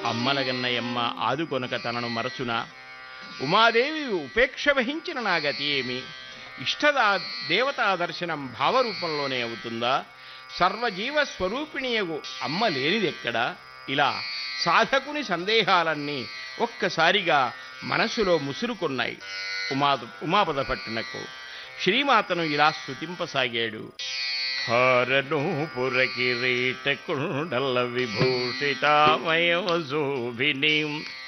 అమ్మలగన్నయమ్మ ఆదుకొనక తనను మరచునా ఉమాదేవి ఉపేక్ష వహించిన నా గతి ఏమి ఇష్టదా దేవతా దర్శనం భావరూపంలోనే అవుతుందా సర్వజీవ స్వరూపిణియగు అమ్మ లేనిదెక్కడా ఇలా సాధకుని సందేహాలన్నీ ఒక్కసారిగా మనసులో ముసురుకున్నాయి ఉమా ఉమాపద పట్టునకు శ్రీమాతను ఇలా స్తుతింపసాగాడు హారను పురకిరీట కుండల విభూషితామయవశోభిని